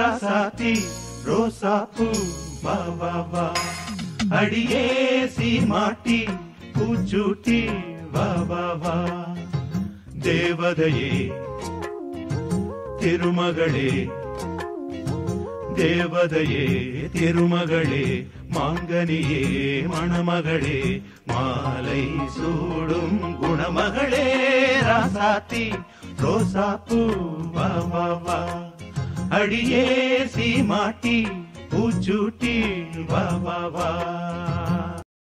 ராசாத்தி ரோசாப்பூ வா வா வா அடியே சீமாட்டி பூச்சூட்டி வா வா வா தேவதையே திருமகளே தேவதையே திருமகளே மாங்கனியே மணமகளே மாலை சூடும் குணமகளே ராசாத்தி ரோசாப்பூ வா வா வா அடியே சீமாட்டி பூச்சூட்டி வா வா வா